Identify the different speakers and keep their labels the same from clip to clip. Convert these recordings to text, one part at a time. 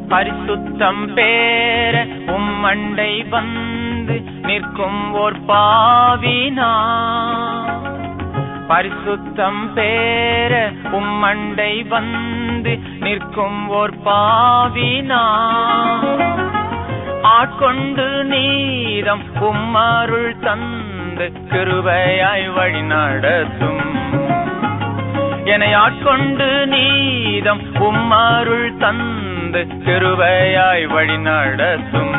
Speaker 1: பரிசுத்தம் பேர உம்மண்டை வந்து நிற்கும் ஓர் பாவினா பரிசுத்தம் பேர உம்மண்டை வந்து நிற்கும் ஓர் பாவினா ஆட்கொண்டு நீதம் உம்மருள் தந்து கிருபையாய் வழி நடத்தும் என்னை ஆட்கொண்டு நீதம் உம்மருள் தந்து கிருபையாய் வழி நடத்தும்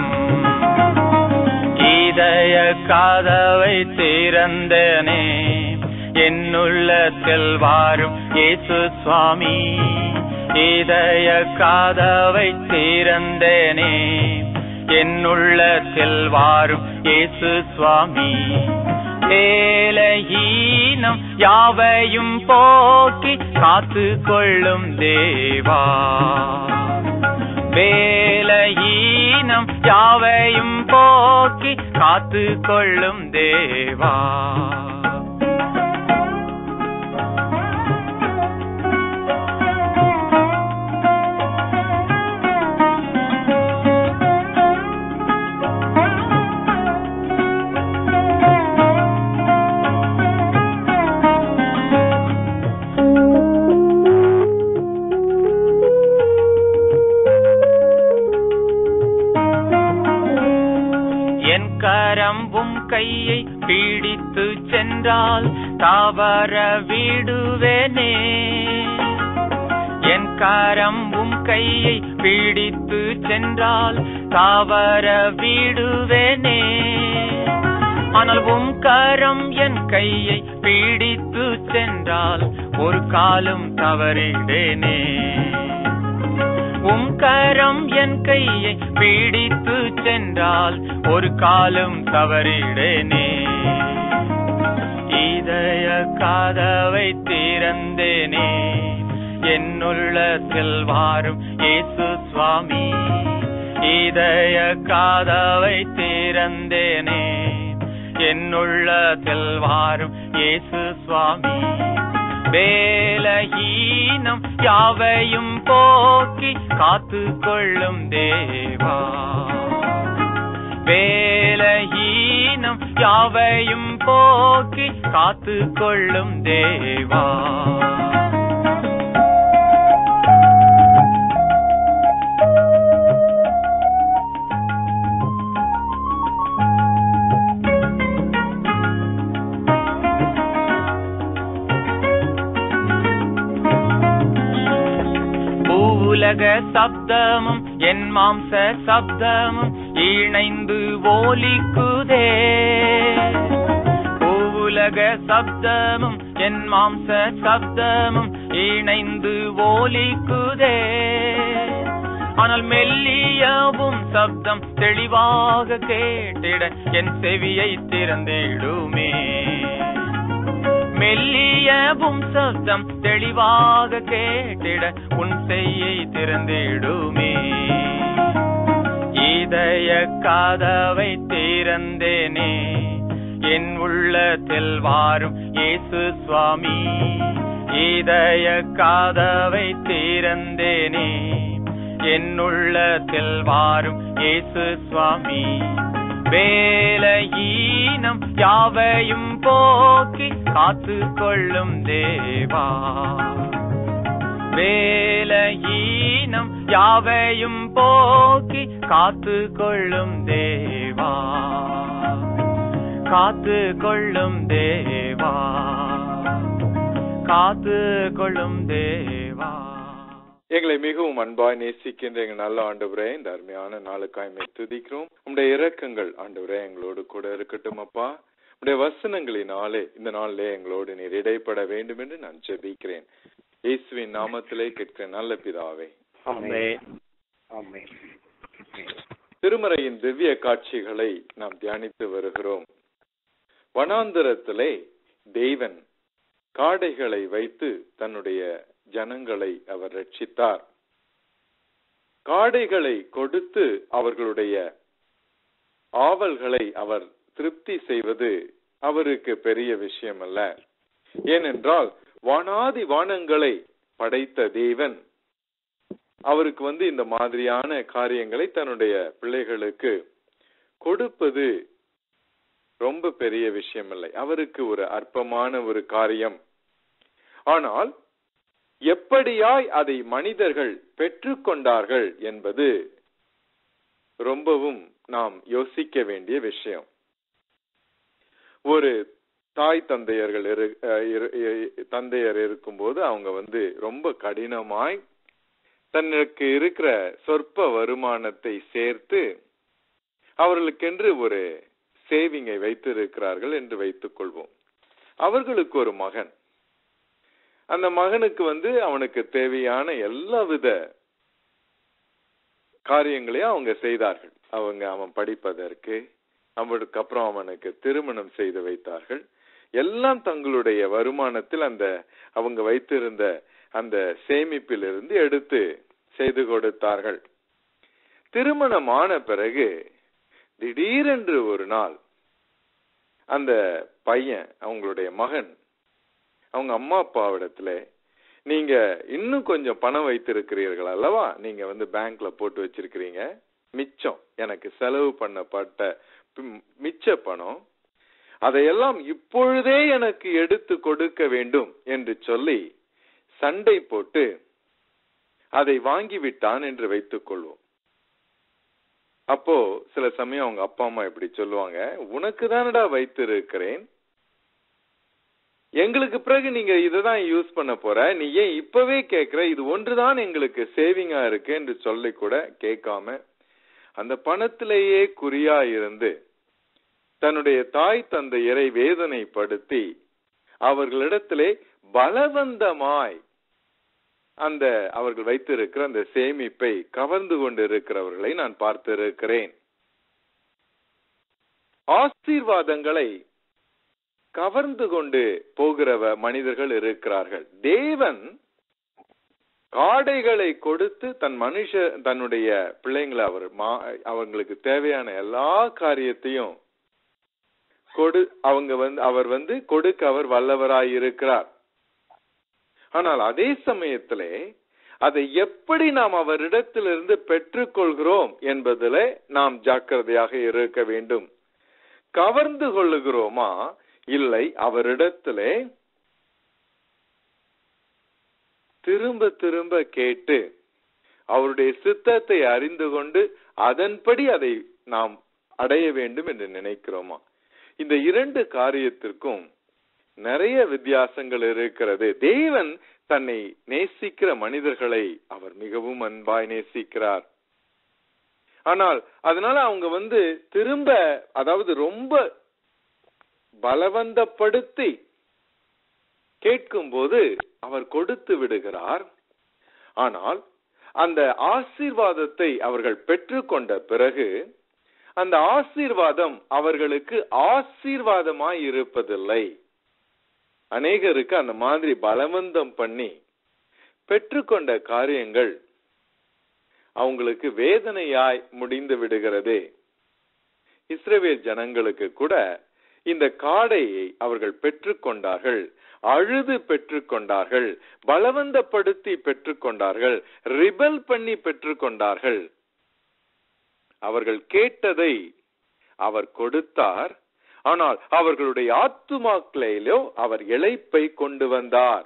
Speaker 1: இதய காதவை திறந்தனே என்னுள்ளத்தில் வாரும் இயேசு சுவாமி இதய காதவை திறந்தனே என்னுள்ளத்தில் வாரும் இயேசு சுவாமி வேலையீனம் யாவையும் போக்கி காத்து கொள்ளும் தேவா வேலையீனம் யாவையும் போக்கி காத்து கொள்ளும் தேவா என் கரம்பும் கையை பீடித்து சென்றால் தவற விடுவேனே என் கரம்பும் கையை பீடித்து சென்றால் தவற விடுவேனே ஆனால் உம் கரம் என் கையை பீடித்து சென்றால் ஒரு காலம் தவறிடேனே உம் கரம் என் கையை பீடித்து சென்றால் ஒரு காலம் தவறிடேனே இதய காதவை திறந்தேனே என்னுள்ளத்தில் வாரும் இயேசு சுவாமி இதய காதவை திறந்தேனே என்னுள்ளத்தில் வாரும் இயேசு சுவாமி வேலஹீனம் யாவையும் போக்கி காத்து கொள்ளும் தேவா வேலஹீனம் யாவையும் போக்கி காத்து கொள்ளும் தேவா பூவுலக சப்தமும் என் மாம்ச சப்தமும் இணைந்து ஓலிக்குதே பூவுலக சப்தமும் என் மாம்ச சப்தமும் இணைந்து ஓலிக்குதே ஆனால் மெல்லியவும் சப்தம் தெளிவாக கேட்டிட என் செவியை திறந்திடுமே மெல்லியவும் சப்தம் தெளிவாக கேட்டிட உன் செய்யை திறந்திடுமே இதய காதவை திறந்தேனே என் உள்ளத்தில் வாரும் இயேசு சுவாமி இதய காதவை திறந்தேனே என் உள்ளத்தில் வாரும் இயேசு சுவாமி வேலையீனம் யாவையும் போக்கி காத்து கொள்ளும் தேவா வேலையீனம் யாவையும் போக்கி காத்து கொள்ளும் தேவா காத்து கொள்ளும் தேவா காத்து கொள்ளும் தேவா
Speaker 2: எங்களை மிகவும் அன்பாய் நேசிக்கின்ற எங்கள் நல்ல ஆண்டவரே இந்த அருமையான நாளுக்காய் மை துதிக்கிறோம் உடைய இரக்கங்கள் ஆண்டவரே எங்களோடு கூட இருக்கட்டும் அப்பா உடைய வசனங்களினாலே இந்த நாளிலே எங்களோடு நீர் இடைப்பட வேண்டும் என்று நான் ஜெபிக்கிறேன் இயேசுவின் நாமத்திலே கேட்கிற நல்ல பிதாவே திருமறையின் திவ்ய காட்சிகளை நாம் தியானித்து வருகிறோம் வனாந்தரத்திலே தேவன் காடைகளை வைத்து தன்னுடைய ஜனங்களை அவர் ரட்சித்தார் காடைகளை கொடுத்து அவர்களுடைய ஆவல்களை அவர் திருப்தி செய்வது அவருக்கு பெரிய விஷயம் அல்ல ஏனென்றால் வானாதி வானங்களை படைத்த தேவன் அவருக்கு வந்து இந்த மாதிரியான காரியங்களை தன்னுடைய பிள்ளைகளுக்கு கொடுப்பது ரொம்ப பெரிய விஷயம் இல்லை அவருக்கு ஒரு அற்பமான ஒரு காரியம் ஆனால் எப்படியாய் அதை மனிதர்கள் பெற்றுக்கொண்டார்கள் என்பது ரொம்பவும் நாம் யோசிக்க வேண்டிய விஷயம் ஒரு தாய் தந்தையர்கள் இரு அஹ் இரு- இ- தந்தையர் இருக்கும்போது அவங்க வந்து ரொம்ப கடினமாய் தனக்கு இருக்கிற சொற்ப வருமானத்தை சேர்த்து அவர்களுக்கென்று ஒரு சேவிங்கை வைத்திருக்கிறார்கள் என்று வைத்துக் கொள்வோம் அவர்களுக்கு ஒரு மகன் அந்த மகனுக்கு வந்து அவனுக்கு தேவையான எல்லாவித காரியங்களையும் அவங்க செய்தார்கள் அவங்க அவன் படிப்பதற்கு அவனுக்கு அப்புறம் அவனுக்கு திருமணம் செய்து வைத்தார்கள் எல்லாம் தங்களுடைய வருமானத்தில் அந்த அவங்க வைத்திருந்த அந்த சேமிப்பிலிருந்து எடுத்து செய்து கொடுத்தார்கள் திருமணமான பிறகு திடீரென்று ஒரு நாள் அந்த பையன் அவங்களுடைய மகன் அவங்க அம்மா அப்பாவிடத்துல நீங்க இன்னும் கொஞ்சம் பணம் வைத்திருக்கிறீர்கள் அல்லவா நீங்க வந்து பேங்க்ல போட்டு வச்சிருக்கிறீங்க மிச்சம் எனக்கு செலவு பண்ணப்பட்ட பிம்- மிச்ச பணம் அதையெல்லாம் இப்பொழுதே எனக்கு எடுத்து கொடுக்க வேண்டும் என்று சொல்லி சண்டை போட்டு அதை வாங்கி விட்டான் என்று வைத்துக் கொள்வோம் அப்போ சில சமயம் அவங்க அப்பா அம்மா இப்படி சொல்லுவாங்க உனக்கு தானடா வைத்திருக்கிறேன் எங்களுக்கு பிறகு நீங்க இததான் யூஸ் பண்ண போற நீ ஏன் இப்பவே கேக்குற இது ஒன்றுதான் எங்களுக்கு சேவிங்கா இருக்கு என்று சொல்லி கூட கேட்காம அந்த பணத்திலேயே குறியா இருந்து தன்னுடைய தாய் தந்தையரை வேதனைப்படுத்தி அவர்களிடத்திலே பலவந்தமாய் அந்த அவர்கள் வைத்திருக்கிற அந்த சேமிப்பை கவர்ந்து கொண்டு இருக்கிறவர்களை நான் பார்த்திருக்கிறேன் ஆசீர்வாதங்களை கவர்ந்து கொண்டு போகிறவ மனிதர்கள் இருக்கிறார்கள் தேவன் காடைகளை கொடுத்து தன் மனுஷ தன்னுடைய பிள்ளைங்களை அவர் மா- அவங்களுக்கு தேவையான எல்லா காரியத்தையும் கொடு அவங்க வந்து அவர் வந்து கொடுக்க அவர் வல்லவராய் இருக்கிறார் ஆனால் அதே சமயத்திலே அதை எப்படி நாம் அவரிடத்திலிருந்து பெற்றுக்கொள்கிறோம் என்பதிலே நாம் ஜாக்கிரதையாக இருக்க வேண்டும் கவர்ந்து கொள்ளுகிறோமா இல்லை அவரிடத்திலே திரும்ப திரும்ப கேட்டு அவருடைய சித்தத்தை அறிந்து கொண்டு அதன்படி அதை நாம் அடைய வேண்டும் என்று நினைக்கிறோமா இந்த இரண்டு காரியத்திற்கும் நிறைய வித்தியாசங்கள் இருக்கிறது தேவன் தன்னை நேசிக்கிற மனிதர்களை அவர் மிகவும் அன்பாய் நேசிக்கிறார் ஆனால் அதனால அவங்க வந்து திரும்ப அதாவது ரொம்ப பலவந்தப்படுத்தி கேட்கும்போது அவர் கொடுத்து விடுகிறார் ஆனால் அந்த ஆசீர்வாதத்தை அவர்கள் பெற்றுக்கொண்ட பிறகு அந்த ஆசீர்வாதம் அவர்களுக்கு ஆசீர்வாதமாய் இருப்பதில்லை அநேகருக்கு அந்த மாதிரி பலவந்தம் பண்ணி பெற்றுக்கொண்ட காரியங்கள் அவங்களுக்கு வேதனையாய் முடிந்து விடுகிறது இஸ்ரவேல் ஜனங்களுக்கு கூட இந்த காடையை அவர்கள் பெற்றுக்கொண்டார்கள் அழுது பெற்றுக்கொண்டார்கள் பலவந்தப்படுத்தி பெற்றுக்கொண்டார்கள் ரிபல் பண்ணி பெற்றுக்கொண்டார்கள் அவர்கள் கேட்டதை அவர் கொடுத்தார் ஆனால் அவர்களுடைய ஆத்துமாக்களிலோ அவர் இழைப்பை கொண்டு வந்தார்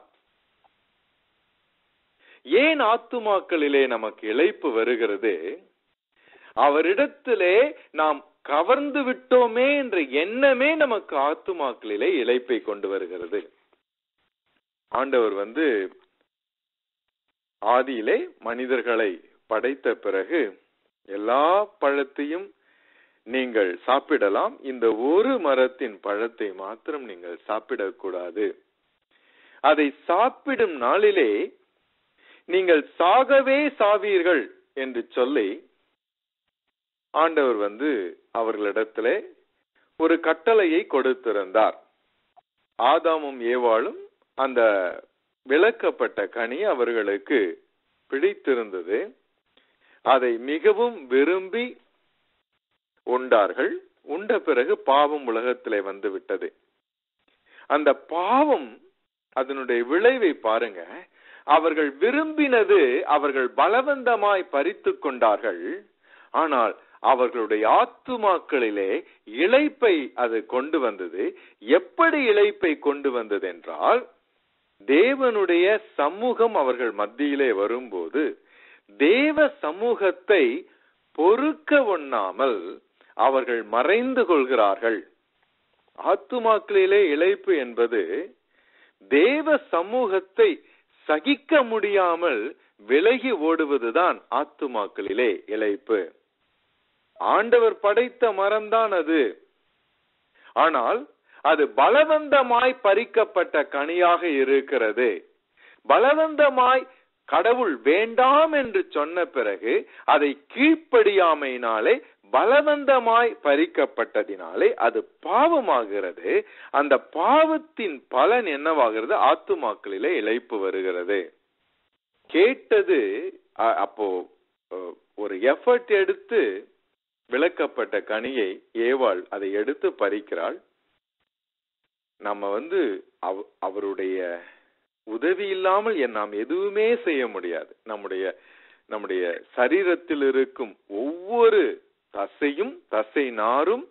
Speaker 2: ஏன் ஆத்துமாக்களிலே நமக்கு இழைப்பு வருகிறது அவரிடத்திலே நாம் கவர்ந்து விட்டோமே என்ற எண்ணமே நமக்கு ஆத்துமாக்களிலே இழைப்பை கொண்டு வருகிறது ஆண்டவர் வந்து ஆதியிலே மனிதர்களை படைத்த பிறகு எல்லா பழத்தையும் நீங்கள் சாப்பிடலாம் இந்த ஒரு மரத்தின் பழத்தை மாத்திரம் நீங்கள் சாப்பிடக்கூடாது அதை சாப்பிடும் நாளிலே நீங்கள் சாகவே சாவீர்கள் என்று சொல்லி ஆண்டவர் வந்து அவர்களிடத்திலே ஒரு கட்டளையை கொடுத்திருந்தார் ஆதாமும் ஏவாளும் அந்த விளக்கப்பட்ட கனி அவர்களுக்கு பிடித்திருந்தது அதை மிகவும் விரும்பி உண்டார்கள் உண்ட பிறகு பாவம் உலகத்திலே வந்து விட்டது அந்த பாவம் அதனுடைய விளைவை பாருங்க அவர்கள் விரும்பினது அவர்கள் பலவந்தமாய் பறித்துக் கொண்டார்கள் ஆனால் அவர்களுடைய ஆத்துமாக்களிலே இளைப்பை அது கொண்டு வந்தது எப்படி இளைப்பை கொண்டு வந்தது என்றால் தேவனுடைய சமூகம் அவர்கள் மத்தியிலே வரும்போது தேவ சமூகத்தை பொறுக்க ஒண்ணாமல் அவர்கள் மறைந்து கொள்கிறார்கள் ஆத்துமாக்களிலே இழைப்பு என்பது தேவ சமூகத்தை சகிக்க முடியாமல் விலகி ஓடுவதுதான் ஆத்துமாக்களிலே இழைப்பு ஆண்டவர் படைத்த மரம்தான் அது ஆனால் அது பலவந்தமாய் பறிக்கப்பட்ட கனியாக இருக்கிறது பலவந்தமாய் கடவுள் வேண்டாம் என்று சொன்ன பிறகு அதை கீழ்ப்படியாமையினாலே பலவந்தமாய் பறிக்கப்பட்டதினாலே அது பாவமாகிறது அந்த பாவத்தின் பலன் என்னவாகிறது ஆத்துமாக்களிலே இழைப்பு வருகிறது கேட்டது அ- அப்போ அ, ஒரு எஃபர்ட் எடுத்து விளக்கப்பட்ட கனியை ஏவாள் அதை எடுத்து பறிக்கிறாள் நம்ம வந்து அவ- அவருடைய உதவி இல்லாமல் என் நாம் எதுவுமே செய்ய முடியாது நம்முடைய நம்முடைய சரீரத்தில் இருக்கும் ஒவ்வொரு தசையும் தசை நாரும்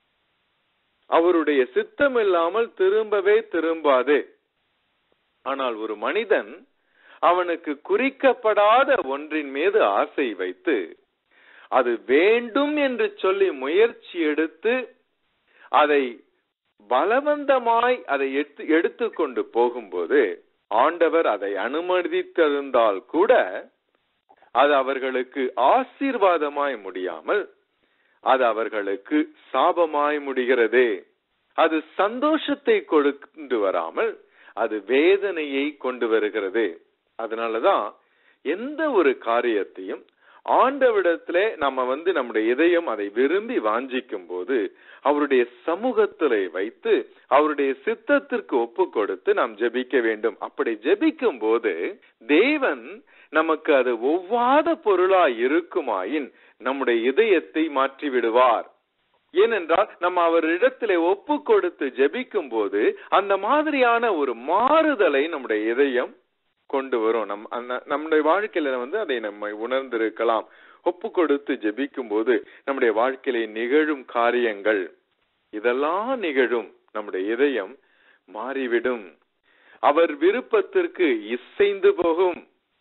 Speaker 2: அவருடைய சித்தம் இல்லாமல் திரும்பவே திரும்பாது ஆனால் ஒரு மனிதன் அவனுக்கு குறிக்கப்படாத ஒன்றின் மீது ஆசை வைத்து அது வேண்டும் என்று சொல்லி முயற்சி எடுத்து அதை பலவந்தமாய் அதை எடுத்து எடுத்துக்கொண்டு போகும்போது ஆண்டவர் அதை அனுமதித்திருந்தால் கூட அது அவர்களுக்கு ஆசீர்வாதமாய் முடியாமல் அது அவர்களுக்கு சாபமாய் முடிகிறது அது சந்தோஷத்தை கொண்டு வராமல் அது வேதனையை கொண்டு வருகிறது அதனாலதான் எந்த ஒரு காரியத்தையும் ஆண்டவிடத்திலே நம்ம வந்து நம்முடைய இதயம் அதை விரும்பி வாஞ்சிக்கும் போது அவருடைய சமூகத்திலே வைத்து அவருடைய சித்தத்திற்கு ஒப்பு கொடுத்து நாம் ஜெபிக்க வேண்டும் அப்படி ஜெபிக்கும் போது தேவன் நமக்கு அது ஒவ்வாத பொருளாய் இருக்குமாயின் நம்முடைய இதயத்தை மாற்றி விடுவார் ஏனென்றால் நம்ம அவரிடத்திலே ஒப்பு கொடுத்து ஜெபிக்கும் போது அந்த மாதிரியான ஒரு மாறுதலை நம்முடைய இதயம் கொண்டு வரும் நம் அந்த- நம்முடைய வாழ்க்கையில வந்து அதை நம்ம உணர்ந்திருக்கலாம் ஒப்பு கொடுத்து ஜெபிக்கும் போது நம்முடைய வாழ்க்கையில நிகழும் காரியங்கள் இதெல்லாம் நிகழும் நம்முடைய இதயம் மாறிவிடும் அவர் விருப்பத்திற்கு இசைந்து போகும்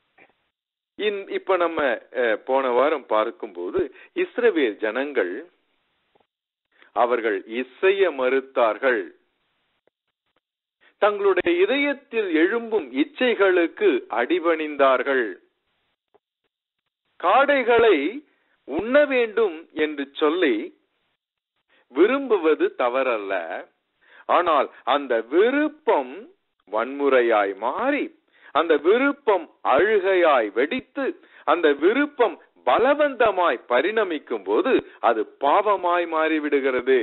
Speaker 2: இன் இப்ப நம்ம அஹ், போன வாரம் பார்க்கும்போது இஸ்ரவேல் ஜனங்கள் அவர்கள் இசைய மறுத்தார்கள் தங்களுடைய இதயத்தில் எழும்பும் இச்சைகளுக்கு அடிபணிந்தார்கள் காடைகளை உண்ண வேண்டும் என்று சொல்லி விரும்புவது தவறல்ல ஆனால் அந்த விருப்பம் வன்முறையாய் மாறி அந்த விருப்பம் அழுகையாய் வெடித்து அந்த விருப்பம் பலவந்தமாய் பரிணமிக்கும் போது அது பாவமாய் மாறிவிடுகிறது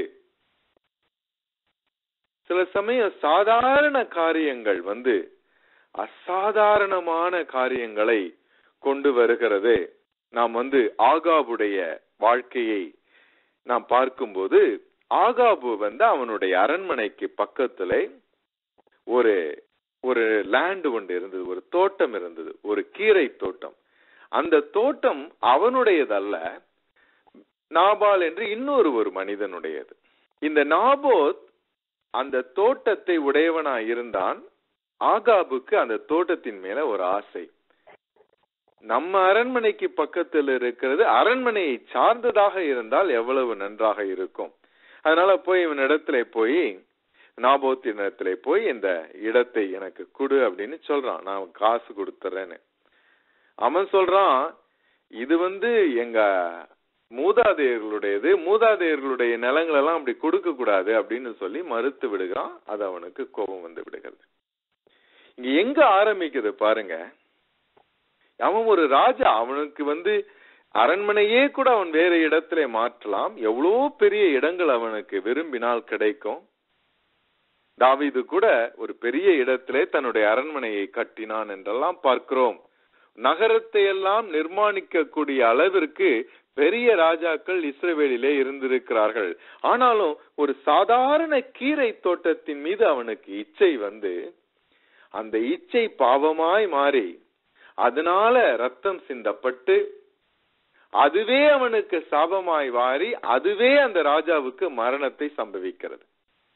Speaker 2: சில சமயம் சாதாரண காரியங்கள் வந்து அசாதாரணமான காரியங்களை கொண்டு வருகிறது நாம் வந்து ஆகாபுடைய வாழ்க்கையை நாம் பார்க்கும்போது ஆகாபு வந்து அவனுடைய அரண்மனைக்கு பக்கத்திலே ஒரு ஒரு லேண்ட் ஒன்று இருந்தது ஒரு தோட்டம் இருந்தது ஒரு கீரை தோட்டம் அந்த தோட்டம் அவனுடையதல்ல நாபால் என்று இன்னொரு ஒரு மனிதனுடையது இந்த நாபோத் அந்த தோட்டத்தை உடையவனாய் இருந்தான் ஆகாபுக்கு அந்த தோட்டத்தின் மேல ஒரு ஆசை நம்ம அரண்மனைக்கு பக்கத்தில் இருக்கிறது அரண்மனையை சார்ந்ததாக இருந்தால் எவ்வளவு நன்றாக இருக்கும் அதனால போய் இவன் இடத்துல போய் நாபோத்தின் இடத்துல போய் இந்த இடத்தை எனக்கு கொடு அப்படின்னு சொல்றான் நான் காசு கொடுத்துறேன்னு அவன் சொல்றான் இது வந்து எங்க மூதாதையர்களுடையது மூதாதையர்களுடைய நிலங்கள் எல்லாம் அப்படி கொடுக்க கூடாது அப்படின்னு சொல்லி மறுத்து விடுகிறான் அது அவனுக்கு கோபம் வந்து விடுகிறது இங்க எங்க ஆரம்பிக்குது பாருங்க அவன் ஒரு ராஜா அவனுக்கு வந்து அரண்மனையே கூட அவன் வேற இடத்துல மாற்றலாம் எவ்வளோ பெரிய இடங்கள் அவனுக்கு விரும்பினால் கிடைக்கும் தாவீது கூட ஒரு பெரிய இடத்திலே தன்னுடைய அரண்மனையை கட்டினான் என்றெல்லாம் பார்க்கிறோம் நகரத்தை எல்லாம் நிர்மாணிக்கக்கூடிய அளவிற்கு பெரிய ராஜாக்கள் இஸ்ரவேலிலே இருந்திருக்கிறார்கள் ஆனாலும் ஒரு சாதாரண கீரை தோட்டத்தின் மீது அவனுக்கு இச்சை வந்து அந்த இச்சை பாவமாய் மாறி அதனால ரத்தம் சிந்தப்பட்டு அதுவே அவனுக்கு சாபமாய் வாரி அதுவே அந்த ராஜாவுக்கு மரணத்தை சம்பவிக்கிறது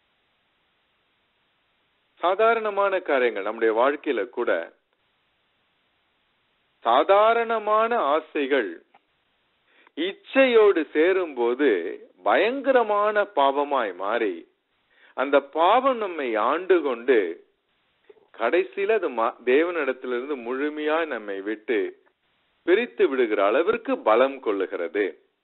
Speaker 2: சாதாரணமான காரியங்கள் நம்முடைய வாழ்க்கையில கூட சாதாரணமான ஆசைகள் இச்சையோடு சேரும்போது பயங்கரமான பாவமாய் மாறி அந்த பாவம் நம்மை ஆண்டு கொண்டு கடைசியில அது ம- தேவனிடத்திலிருந்து முழுமையா நம்மை விட்டு பிரித்து விடுகிற அளவிற்கு பலம் கொள்ளுகிறது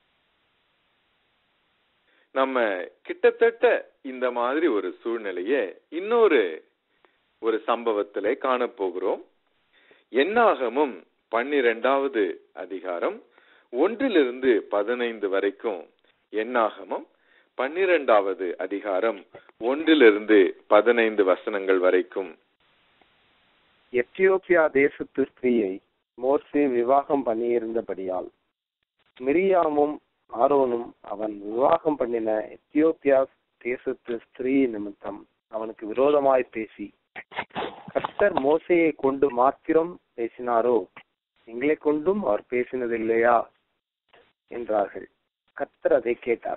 Speaker 2: நம்ம கிட்டத்தட்ட இந்த மாதிரி ஒரு சூழ்நிலைய இன்னொரு ஒரு சம்பவத்திலே காணப்போகிறோம் என்னாகமும் பன்னிரெண்டாவது அதிகாரம் ஒன்றிலிருந்து பதினைந்து வரைக்கும் என்னாகமும் பன்னிரெண்டாவது அதிகாரம் ஒன்றிலிருந்து பதினைந்து வசனங்கள் வரைக்கும்
Speaker 3: எத்தியோப்பியா தேசத்து ஸ்திரீயை மோசே விவாகம் பண்ணியிருந்தபடியால் மிரியாமும் ஆரோனும் அவன் விவாகம் பண்ணின எத்தியோப்பியா தேசத்து ஸ்திரீ நிமித்தம் அவனுக்கு விரோதமாய் பேசி கர்த்தர் மோசையை கொண்டு மாத்திரம் பேசினாரோ எங்களை கொண்டும் அவர் பேசினதில்லையா என்றார்கள் கர்த்தர் அதை கேட்டார்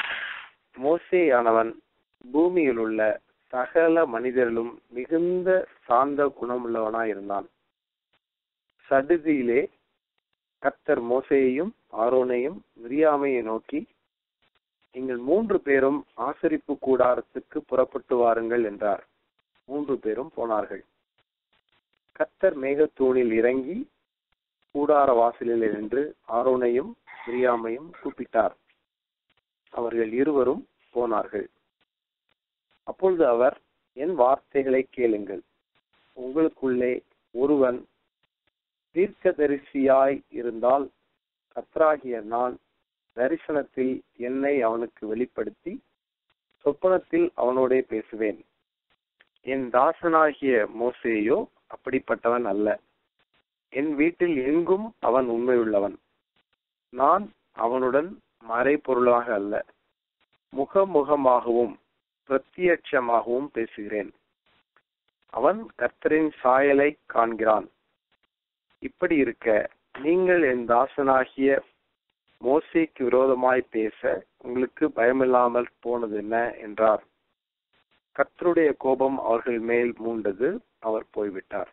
Speaker 3: மோசேயானவன் பூமியில் உள்ள சகல மனிதர்களும் மிகுந்த சாந்த குணமுள்ளவனாய் இருந்தான் சடுதியிலே கர்த்தர் மோசேயையும் ஆரோனையும் மிரியாமையை நோக்கி நீங்கள் மூன்று பேரும் ஆசரிப்பு கூடாரத்துக்கு புறப்பட்டு வாருங்கள் என்றார் மூன்று பேரும் போனார்கள் கர்த்தர் மேகத்தூணில் இறங்கி கூடார வாசலில் நின்று ஆரோனையும் மிரியாமையும் கூப்பிட்டார் அவர்கள் இருவரும் போனார்கள் அப்பொழுது அவர் என் வார்த்தைகளை கேளுங்கள் உங்களுக்குள்ளே ஒருவன் தீர்க்கதரிசியாய் இருந்தால் கத்ராகிய நான் தரிசனத்தில் என்னை அவனுக்கு வெளிப்படுத்தி சொப்பனத்தில் அவனோடே பேசுவேன் என் தாசனாகிய மோசேயோ அப்படிப்பட்டவன் அல்ல என் வீட்டில் எங்கும் அவன் உண்மையுள்ளவன் நான் அவனுடன் மறைபொருளாக அல்ல முகமுகமாகவும் பிரத்யட்சமாகவும் பேசுகிறேன் அவன் கர்த்தரின் சாயலை காண்கிறான் இப்படி இருக்க நீங்கள் என் தாசனாகிய மோசேக்கு விரோதமாய் பேச உங்களுக்கு பயமில்லாமல் போனது என்ன என்றார் கர்த்தருடைய கோபம் அவர்கள் மேல் மூண்டது அவர் போய்விட்டார்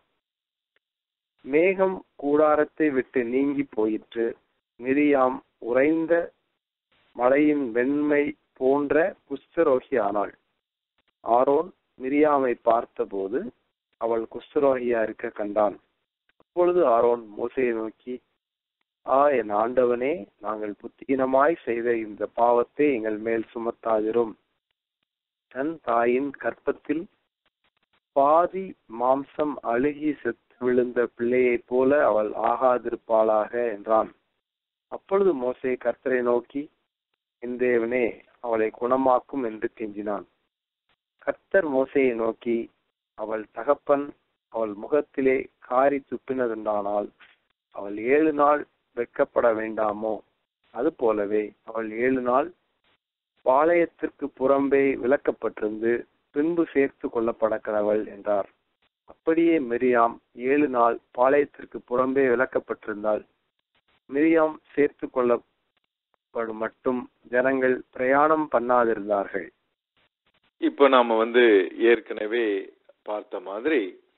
Speaker 3: மேகம் கூடாரத்தை விட்டு நீங்கி போயிற்று மிரியாம் உறைந்த மலையின் வெண்மை போன்ற குஷ்டரோகி ஆனாள் ஆரோன் மிரியாமை பார்த்தபோது அவள் குஷ்டரோகியா இருக்க கண்டான் அப்பொழுது ஆரோன் மோசையை நோக்கி ஆ என் ஆண்டவனே நாங்கள் புத்தீனமாய் செய்த இந்த பாவத்தை எங்கள் மேல் சுமத்தாதிரும் தன் தாயின் கற்பத்தில் பாதி மாம்சம் அழுகி செத்து விழுந்த பிள்ளையைப் போல அவள் ஆகாதிருப்பாளாக என்றான் அப்பொழுது மோசே கர்த்தரை நோக்கி என் தேவனே அவளை குணமாக்கும் என்று கெஞ்சினான் கர்த்தர் மோசையை நோக்கி அவள் தகப்பன் அவள் முகத்திலே காரி துப்பினதுண்டானால் அவள் ஏழு நாள் வெட்கப்பட வேண்டாமோ அது போலவே அவள் ஏழு நாள் பாளையத்திற்கு புறம்பே விலக்கப்பட்டிருந்து பின்பு சேர்த்து கொள்ளப்பட கடவள் என்றார் அப்படியே மிரியாம் ஏழு நாள் பாளையத்திற்கு புறம்பே விலக்கப்பட்டிருந்தால் மிரியாம் சேர்த்து கொள்ளப்படும் மட்டும் ஜனங்கள் பிரயாணம் பண்ணாதிருந்தார்கள்
Speaker 2: இப்போ நாம வந்து ஏற்கனவே பார்த்த மாதிரி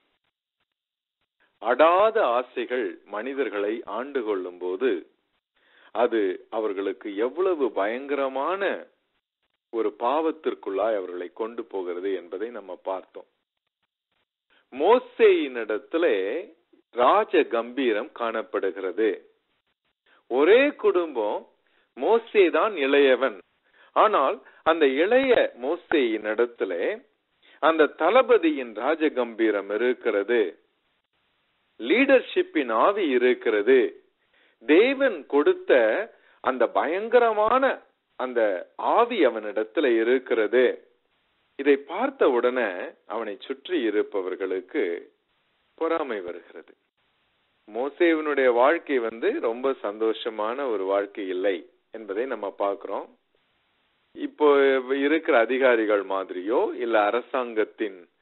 Speaker 2: அடாத ஆசைகள் மனிதர்களை ஆண்டு கொள்ளும் போது அது அவர்களுக்கு எவ்வளவு பயங்கரமான ஒரு பாவத்திற்குள்ளாய் அவர்களை கொண்டு போகிறது என்பதை நம்ம பார்த்தோம் மோசேயினிடத்துல ராஜ கம்பீரம் காணப்படுகிறது ஒரே குடும்பம் மோசே தான் இளையவன் ஆனால் அந்த இளைய மோசேயின் இடத்துல அந்த தளபதியின் ராஜ கம்பீரம் இருக்கிறது லீடர்ஷிப்பின் ஆவி இருக்கிறது தேவன் கொடுத்த அந்த பயங்கரமான அந்த ஆவி அவனிடத்துல இருக்கிறது இதை பார்த்த உடனே அவனை சுற்றி இருப்பவர்களுக்கு பொறாமை வருகிறது மோசேவனுடைய வாழ்க்கை வந்து ரொம்ப சந்தோஷமான ஒரு வாழ்க்கை இல்லை என்பதை நம்ம பார்க்கிறோம் இப்போ இருக்கிற அதிகாரிகள் மாதிரியோ இல்ல அரசாங்கத்தின்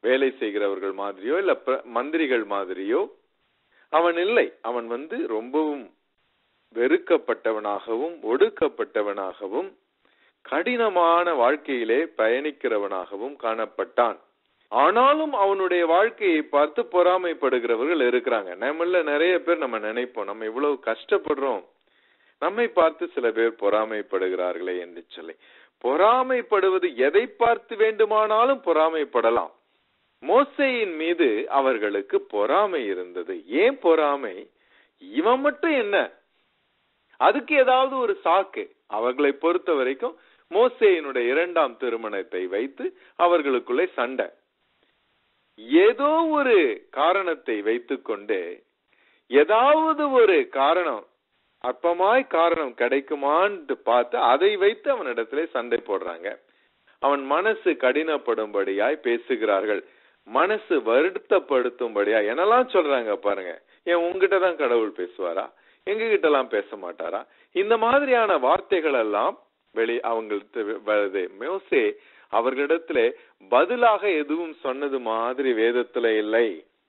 Speaker 2: வேலை செய்கிறவர்கள் மாதிரியோ இல்ல பிர- மந்திரிகள் மாதிரியோ அவன் இல்லை அவன் வந்து ரொம்பவும் வெறுக்கப்பட்டவனாகவும் ஒடுக்கப்பட்டவனாகவும் கடினமான வாழ்க்கையிலே பயணிக்கிறவனாகவும் காணப்பட்டான் ஆனாலும் அவனுடைய வாழ்க்கையை பார்த்து பொறாமைப்படுகிறவர்கள் இருக்கிறாங்க நம்மள நிறைய பேர் நம்ம நினைப்போம் நம்ம இவ்வளவு கஷ்டப்படுறோம் நம்மை பார்த்து சில பேர் பொறாமைப்படுகிறார்களே என்று சொல்லி பொறாமைப்படுவது எதை பார்த்து வேண்டுமானாலும் பொறாமைப்படலாம் மோசேயின் மீது அவர்களுக்கு பொறாமை இருந்தது ஏன் பொறாமை இவன் மட்டும் என்ன அதுக்கு ஏதாவது ஒரு சாக்கு அவர்களை பொறுத்த வரைக்கும் மோசேயினுடைய இரண்டாம் திருமணத்தை வைத்து அவர்களுக்குள்ளே சண்டை ஏதோ ஒரு காரணத்தை வைத்துக்கொண்டு ஏதாவது ஒரு காரணம் அற்பமாய் காரணம் கிடைக்குமான்னு பார்த்து அதை வைத்து அவனிடத்திலே சண்டை போடுறாங்க அவன் மனசு கடினப்படும்படியாய் பேசுகிறார்கள் மனசு வருத்தப்படுத்தும்படியா என்னெல்லாம் சொல்றாங்க பாருங்க ஏன் உங்ககிட்ட தான் கடவுள் பேசுவாரா எங்க கிட்ட எல்லாம் பேச மாட்டாரா இந்த மாதிரியான வார்த்தைகள் எல்லாம் வெளி அவங்களுக்கு வருது மோசே அவர்களிடத்துல பதிலாக எதுவும் சொன்னது மாதிரி வேதத்துல இல்லை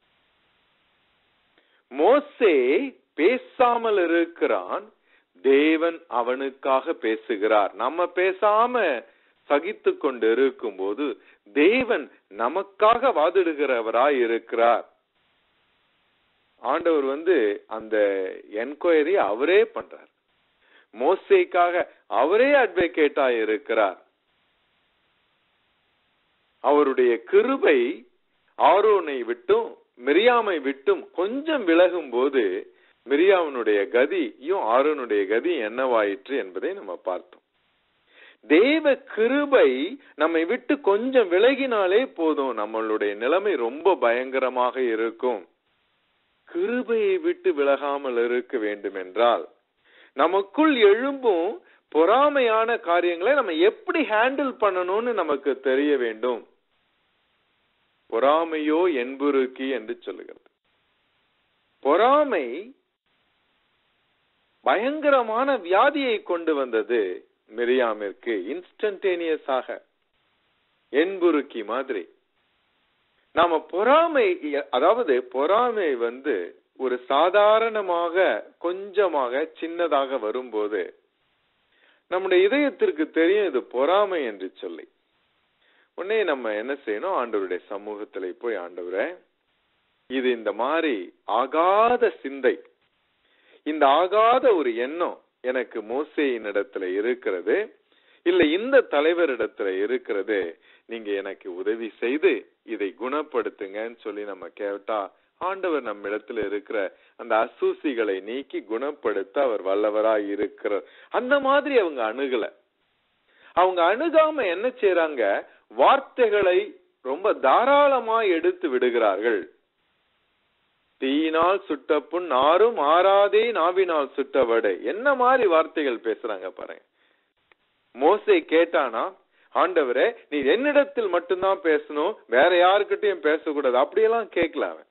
Speaker 2: மோசே பேசாமல் இருக்கிறான் தேவன் அவனுக்காக பேசுகிறார் நம்ம பேசாம சகித்து கொண்டு இருக்கும்போது தேவன் நமக்காக வாதிடுகிறவராய் இருக்கிறார் ஆண்டவர் வந்து அந்த என்கொயரி அவரே பண்றார் மோசேக்காக அவரே அட்வொகேட்டா இருக்கிறார் அவருடைய கிருபை ஆரோனை விட்டும் மிரியாமை விட்டும் கொஞ்சம் விலகும் போது மிரியாமனுடைய கதியும் ஆரோனுடைய கதி என்னவாயிற்று என்பதை நம்ம பார்த்தோம் தேவ கிருபை நம்மை விட்டு கொஞ்சம் விலகினாலே போதும் நம்மளுடைய நிலைமை ரொம்ப பயங்கரமாக இருக்கும் கிருபையை விட்டு விலகாமல் இருக்க வேண்டும் என்றால் நமக்குள் எழும்பும் பொறாமையான காரியங்களை நம்ம எப்படி ஹேண்டில் பண்ணணும்னு நமக்கு தெரிய வேண்டும் பொறாமையோ என்புருக்கி என்று சொல்லுகிறது பொறாமை பயங்கரமான வியாதியை கொண்டு வந்தது மிரியாமிற்கு இன்ஸ்டன்டேனியஸாக என்புருக்கி மாதிரி நாம பொறாமை அதாவது பொறாமை வந்து ஒரு சாதாரணமாக கொஞ்சமாக சின்னதாக வரும்போது நம்முடைய இதயத்திற்கு தெரியும் இது பொறாமை என்று சொல்லி உடனே நம்ம என்ன செய்யணும் ஆண்டவருடைய சமூகத்துல போய் ஆண்டவரே இது இந்த மாதிரி ஆகாத சிந்தை இந்த ஆகாத ஒரு எண்ணம் எனக்கு மோசேயின் இடத்துல இருக்கிறது இல்ல இந்த தலைவரிடத்துல இருக்கிறது நீங்க எனக்கு உதவி செய்து இதை குணப்படுத்துங்கன்னு சொல்லி நம்ம கேட்டா ஆண்டவர் நம்ம இடத்துல இருக்கிற அந்த அசூசிகளை நீக்கி குணப்படுத்த அவர் வல்லவராய் இருக்கிறார் அந்த மாதிரி அவங்க அணுகல அவங்க அணுகாம என்ன செய்யறாங்க வார்த்தைகளை ரொம்ப தாராளமா எடுத்து விடுகிறார்கள் தீயினால் சுட்ட புண் ஆறும் ஆறாதே நாவினால் சுட்ட வடை என்ன மாதிரி வார்த்தைகள் பேசுறாங்க பாருங்க மோசை கேட்டானா ஆண்டவரே நீ என்னிடத்தில் மட்டும்தான் பேசணும் வேற யாருக்கிட்டையும் பேசக்கூடாது அப்படியெல்லாம் கேட்கல அவன்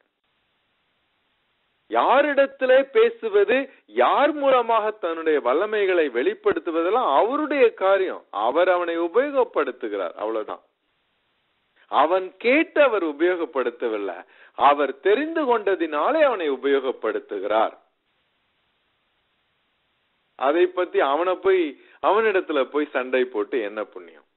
Speaker 2: யாரிடத்துல பேசுவது யார் மூலமாக தன்னுடைய வல்லமைகளை வெளிப்படுத்துவதெல்லாம் அவருடைய காரியம் அவர் அவனை உபயோகப்படுத்துகிறார் அவ்வளவுதான் அவன் கேட்டு அவர் உபயோகப்படுத்தவில்லை அவர் தெரிந்து கொண்டதினாலே அவனை உபயோகப்படுத்துகிறார் அதை பத்தி அவனை போய் அவனிடத்துல போய் சண்டை போட்டு என்ன புண்ணியம்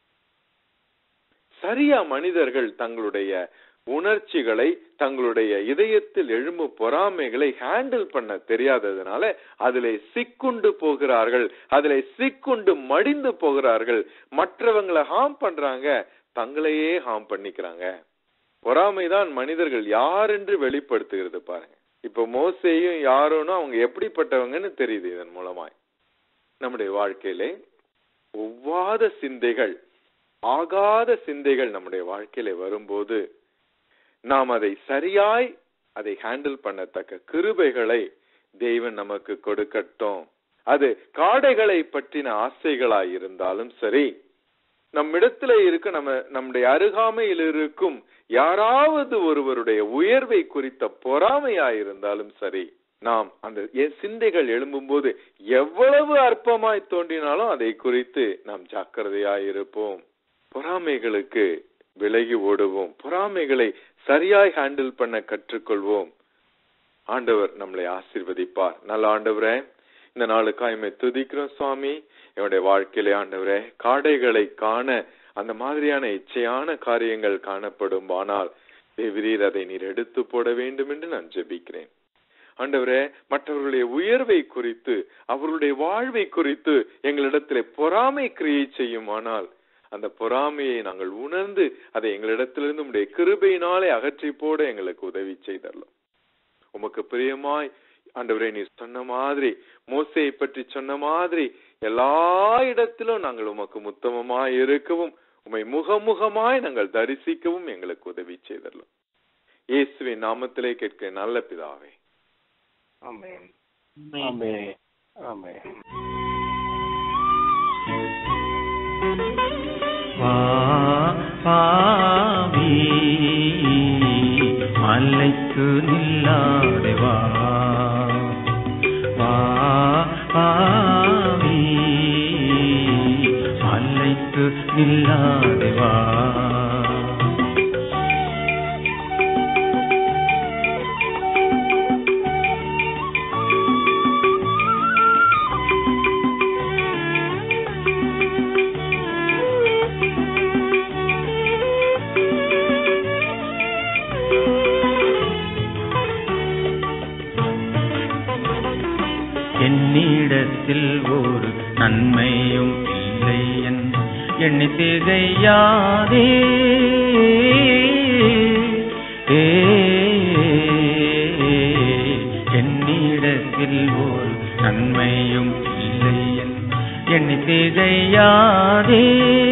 Speaker 2: சரியா மனிதர்கள் தங்களுடைய உணர்ச்சிகளை தங்களுடைய இதயத்தில் எழும்பும் பொறாமைகளை ஹேண்டில் பண்ண தெரியாததுனால அதிலே சிக்குண்டு போகிறார்கள் அதிலே சிக்குண்டு மடிந்து போகிறார்கள் மற்றவங்களை ஹார்ம் பண்றாங்க தங்களையே ஹார்ம் பண்ணிக்கிறாங்க பொறாமைதான் மனிதர்கள் யார் என்று வெளிப்படுத்துகிறது பாருங்க இப்ப மோசையும் யாரோன்னு அவங்க எப்படிப்பட்டவங்கன்னு தெரியுது இதன் மூலமாய் நம்முடைய வாழ்க்கையிலே ஒவ்வாத சிந்தைகள் ஆகாத சிந்தைகள் நம்முடைய வாழ்க்கையில வரும்போது நாம் அதை சரியாய் அதை ஹேண்டில் பண்ணத்தக்க கிருபைகளை தெய்வன் நமக்கு கொடுக்கட்டும் அது காடைகளை பற்றின ஆசைகளாய் இருந்தாலும் சரி நம்மிடத்துல இருக்க நம்ம நம்முடைய அருகாமையில் இருக்கும் யாராவது ஒருவருடைய உயர்வை குறித்த பொறாமையாயிருந்தாலும் சரி நாம் அந்த எ- சிந்தைகள் எழும்பும்போது எவ்வளவு அற்பமாய் தோன்றினாலும் அதை குறித்து நாம் ஜாக்கிரதையாயிருப்போம் பொறாமைகளுக்கு விலகி ஓடுவோம் பொறாமைகளை சரியாய் ஹேண்டில் பண்ண கற்றுக்கொள்வோம் ஆண்டவர் நம்மளை ஆசீர்வதிப்பார் நல்ல ஆண்டவரே இந்த நாளுக்காய் எம்மை துதிக்கிறோம் சுவாமி என்னுடைய வாழ்க்கையிலே ஆண்டவரே காடைகளை காண அந்த மாதிரியான இச்சையான காரியங்கள் காணப்படும் ஆனால் தேவரீர் அதை நீர் எடுத்து போட வேண்டும் என்று நான் ஜெபிக்கிறேன் ஆண்டவரே மற்றவர்களுடைய உயர்வை குறித்து அவர்களுடைய வாழ்வை குறித்து எங்களிடத்திலே பொறாமை கிரியை செய்யுமானால் அந்த பொறாமையை நாங்கள் உணர்ந்து அதை எங்களிடத்திலிருந்து உடைய கிருபையினாலே அகற்றி போட எங்களுக்கு உதவி செய்தரலாம் உமக்கு பிரியமாய் ஆண்டவரே நீ சொன்ன மாதிரி மோசையை பற்றி சொன்ன மாதிரி எல்லா இடத்திலும் நாங்கள் உமக்கு முத்தமமாய் இருக்கவும் உமை முகமுகமாய் நாங்கள் தரிசிக்கவும் எங்களுக்கு உதவி செய்தரலாம் இயேசுவின் நாமத்திலே கேட்க நல்ல பிதாவே
Speaker 3: ஆமென் ஆமென் ஆமென்
Speaker 1: வா பாவி மலைக்கு நில்லாதே வா வா பாவி மலைக்கு நில்லாதே வா என்னிடத்தில் ஒரு நன்மையும் இல்லை என் எண்ணி திகையாதே ஏ, என்னிடத்தில் ஒரு நன்மையும் இல்லை என் எண்ணி திகையாதே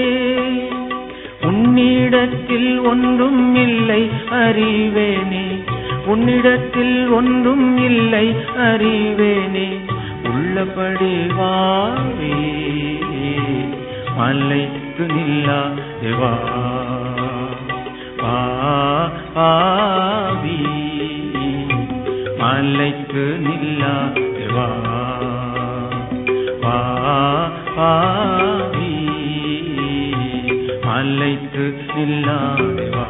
Speaker 1: உன்னிடத்தில் ஒன்றும் இல்லை அறிவேனே உன்னிடத்தில் ஒன்றும் இல்லை அறிவேனே உள்ளபடி வாவே மலைக்கு நில்லா தேவா வா பாவி மலைக்கு நில்லா தேவா வா பாவி மலைக்கு நில்லா தேவா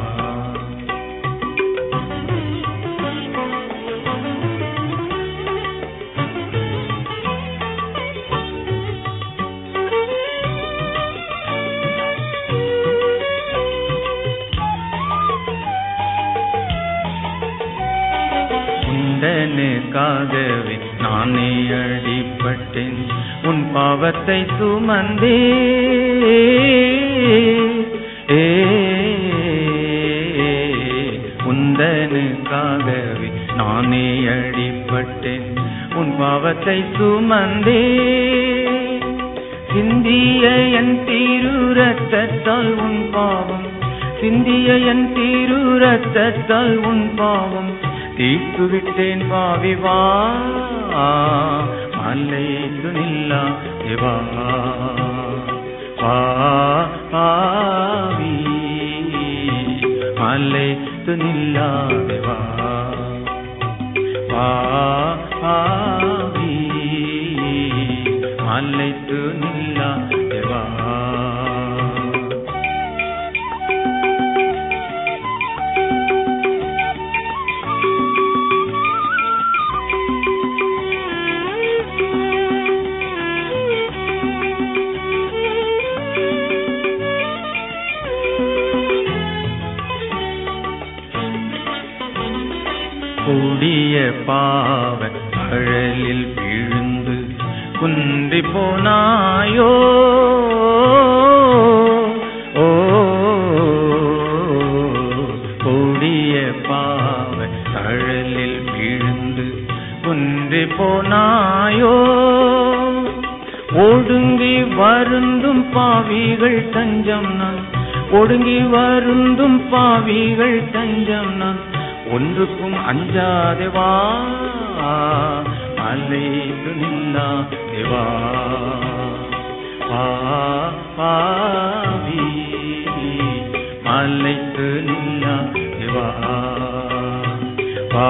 Speaker 1: உந்தனுக்காகவே நானே அடிப்பட்டேன் உன் பாவத்தை சுமந்தே ஏ, உந்தனுக்காகவே நானே அடிப்பட்டேன் உன் பாவத்தை சுமந்தே சிந்திய என் திரு ரத்தத்தால் உன் பாவம் சிந்திய என் திரு ரத்தத்தால் உன் பாவம் தீர்த்து விட்டேன் பாவி வா மலைக்கு நில்லா தேவா வா பாவி மலைக்கு நில்லா தேவா வா பாவி மலைக்கு நில்லா தேவா கூடிய பாவ அழலில் விழுந்து குன்றி போனாயோ ஓ கூடிய பாவ அழலில் விழுந்து குன்றி போனாயோ ஒடுங்கி வருந்தும் பாவிகள் தஞ்சம் நான் ஒடுங்கி வருந்தும் பாவிகள் தஞ்சம் நான் ஒன்றுக்கும் அஞ்சாதே வா அலைக்கு நில்லா தேவா வா பாவி மலைக்கு நில்லா தேவா வா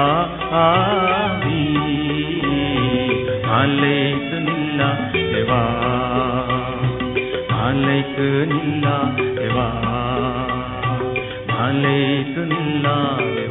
Speaker 1: பாவி மலைக்கு நில்லா தேவா மலைக்கு நில்லா தேவா காலை நில்லாது